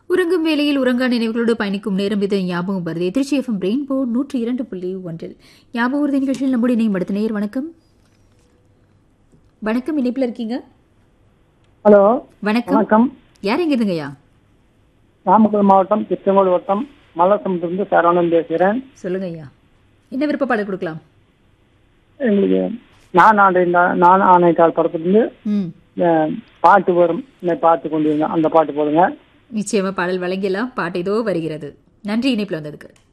உறங்கும் வேளையில் உறங்கா நினைவுகளோடு பயணிக்கும் நேரம் இது ஞாபகம் வருது திருச்சி எஃப்எம் ரெயின்போ நூற்றி இரண்டு புள்ளி ஒன்றில் ஞாபகம் வருது நிகழ்ச்சியில் நம்முடைய இணையம் அடுத்த நேயர் வணக்கம் வணக்கம் இணைப்பில் இருக்கீங்க ஹலோ வணக்கம் வணக்கம் யார் எங்க இருந்துங்கய்யா நாமக்கல் மாவட்டம் திருச்செங்கோடு வட்டம் மல்லசமுத்திலிருந்து சரவணன் பேசுகிறேன் சொல்லுங்க ஐயா என்ன விருப்ப பாடல் கொடுக்கலாம் எங்களுக்கு நான் ஆண்டை நான் ஆணைக்கால் படத்துலேருந்து ம் அஹ், பாட்டு வரும் என்னை பார்த்து கொண்டு இருந்தேன் அந்த பாட்டு போடுங்க நிச்சயமா பாடல் வழங்கியலாம் பாட்டு இதோ வருகிறது நன்றி இணைப்பில் வந்ததுக்கு